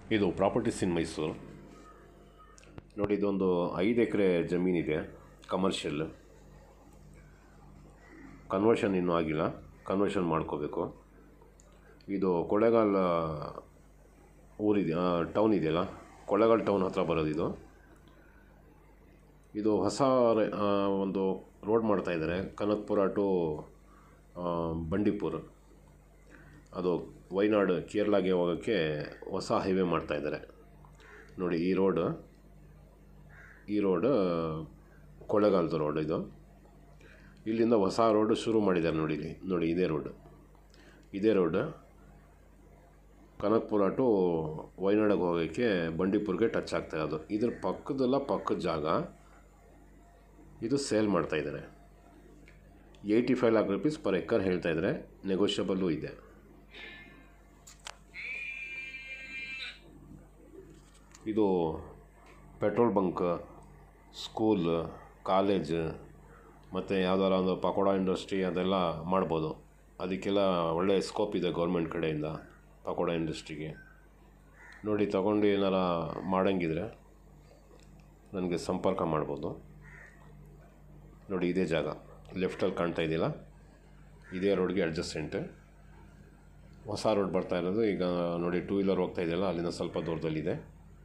ಇದು ಪ್ರಾಪರ್ಟೀಸ್ ಇನ್ ಮೈಸೂರು ನೋಡಿ ಇದೊಂದು ಐದು ಎಕರೆ ಜಮೀನಿದೆ ಕಮರ್ಷಿಯಲ್ ಕನ್ವರ್ಷನ್ ಇನ್ನೂ ಆಗಿಲ್ಲ ಕನ್ವರ್ಷನ್ ಮಾಡ್ಕೋಬೇಕು ಇದು ಕೊಳ್ಳೇಗಾಲ ಊರಿದೆ ಟೌನ್ ಇದೆಯಲ್ಲ ಕೊಳ್ಳೇಗಾಲ ಟೌನ್ ಹತ್ರ ಬರೋದು ಇದು ಇದು ಹೊಸ ರೆ- ಆ, ಒಂದು ರೋಡ್ ಮಾಡ್ತಾಯಿದ್ದಾರೆ ಕನಕಪುರ ಟು ಬಂಡೀಪುರ ಅದು ವೈನಾಡು ಕೇರಳಗೆ ಹೋಗೋಕ್ಕೆ ಹೊಸ ಹೈವೇ ಮಾಡ್ತಾಯಿದ್ದಾರೆ ನೋಡಿ ಈ ರೋಡ್ ಈ ರೋಡ್ ಕೊಳ್ಳೇಗಾಲದ ರೋಡ್ ಇದು ಇಲ್ಲಿಂದ ಹೊಸ ರೋಡ್ ಶುರು ಮಾಡಿದ್ದಾರೆ ನೋಡಿ ಇಲ್ಲಿ ನೋಡಿ ಇದೇ ರೋಡ್ ಇದೇ ರೋಡ್ ಕನಕಪುರ ಟು ವೈನಾಡಿಗೆ ಹೋಗೋಕ್ಕೆ ಬಂಡೀಪುರ್ಗೆ ಟಚ್ ಆಗ್ತಾ ಇರೋದು ಇದ್ರ ಪಕ್ಕದಲ್ಲ ಪಕ್ಕದ ಜಾಗ ಇದು ಸೇಲ್ ಮಾಡ್ತಾ ಇದ್ದಾರೆ eighty five lakh rupees per acre ಹೇಳ್ತಾ ಇದ್ದಾರೆ ನೆಗೋಷಿಯಬಲ್ಲು ಇದೆ ಇದು ಪೆಟ್ರೋಲ್ ಬಂಕ್ ಸ್ಕೂಲ್ ಕಾಲೇಜ್ ಮತ್ತು ಯಾವ್ದಾರ ಒಂದು ಪಕೋಡ ಇಂಡಸ್ಟ್ರಿ ಅದೆಲ್ಲ ಮಾಡ್ಬೋದು ಅದಕ್ಕೆಲ್ಲ ಒಳ್ಳೆಯ ಸ್ಕೋಪ್ ಇದೆ ಗೌರ್ಮೆಂಟ್ ಕಡೆಯಿಂದ ಪಕೋಡ ಇಂಡಸ್ಟ್ರಿಗೆ ನೋಡಿ ತಗೊಂಡು ಏನಾರ ಮಾಡಂಗಿದ್ರೆ ನನಗೆ ಸಂಪರ್ಕ ಮಾಡ್ಬೋದು ನೋಡಿ ಇದೇ ಜಾಗ ಲೆಫ್ಟಲ್ಲಿ ಕಾಣ್ತಾ ಇದೆಯಲ್ಲ ಇದೇ ರೋಡ್ಗೆ ಅಡ್ಜಸ್ಟೆಂಟ್ ಹೊಸ ರೋಡ್ ಬರ್ತಾ ಇರೋದು ಈಗ ನೋಡಿ ಟೂ ವೀಲರ್ ಹೋಗ್ತಾ ಇದೆಯಲ್ಲ ಅಲ್ಲಿಂದ ಸ್ವಲ್ಪ ದೂರದಲ್ಲಿದೆ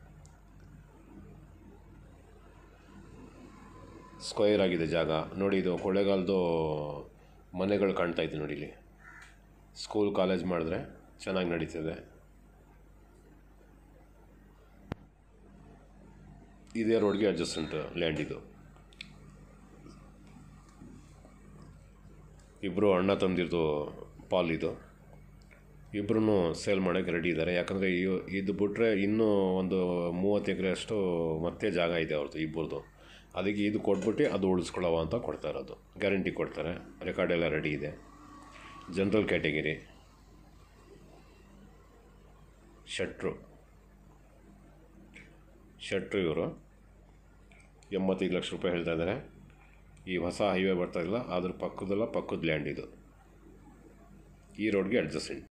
ಸ್ಕ್ವಯರ್ ಆಗಿದೆ ಜಾಗ ನೋಡಿ ಇದು ಕೊಳ್ಳೇಗಾಲದ್ದು ಮನೆಗಳು ಕಾಣ್ತಾ ಇದೆ ನೋಡಿ ಇಲ್ಲಿ ಸ್ಕೂಲ್ ಕಾಲೇಜ್ ಮಾಡಿದ್ರೆ ಚೆನ್ನಾಗಿ ನಡೀತದೆ ಇದೇ ರೋಡ್ಗೆ ಅಡ್ಜಸ್ಟೆಂಟ್ ಲ್ಯಾಂಡ್ ಇದು ಇಬ್ಬರು ಅಣ್ಣ ತಂದಿದ್ದು ಪಾಲ್ ಇದು ಇಬ್ಬರೂ ಸೇಲ್ ಮಾಡೋಕ್ಕೆ ರೆಡಿ ಇದ್ದಾರೆ ಯಾಕಂದರೆ ಇದು ಬಿಟ್ಟರೆ ಇನ್ನೂ ಒಂದು ಮೂವತ್ತು ಎಕರೆ ಅಷ್ಟು ಮತ್ತೆ ಜಾಗ ಇದೆ ಅವ್ರದ್ದು ಇಬ್ಬರದು ಅದಕ್ಕೆ ಇದು ಕೊಟ್ಬಿಟ್ಟು ಅದು ಉಳಿಸ್ಕೊಳ್ಳೋ ಅಂತ ಕೊಡ್ತಾ ಇರೋದು ಗ್ಯಾರಂಟಿ ಕೊಡ್ತಾರೆ ರೆಕಾರ್ಡ್ ಎಲ್ಲ ರೆಡಿ ಇದೆ ಜನರಲ್ ಕ್ಯಾಟಗಿರಿ ಶೆಟ್ರು ಶೆಟ್ರು ಇವರು ಎಂಬತ್ತೈದು ಲಕ್ಷ ರೂಪಾಯಿ ಹೇಳ್ತಾ ಇದ್ದಾರೆ ಈ ಹೊಸ ಹೈವೇ ಬರ್ತಾ ಇಲ್ಲ ಅದ್ರ ಪಕ್ಕದಲ್ಲ ಪಕ್ಕದ ಲ್ಯಾಂಡ್ ಇದು ಈ ರೋಡ್ಗೆ ಅಡ್ಜಸ್ಟೆಂಟ್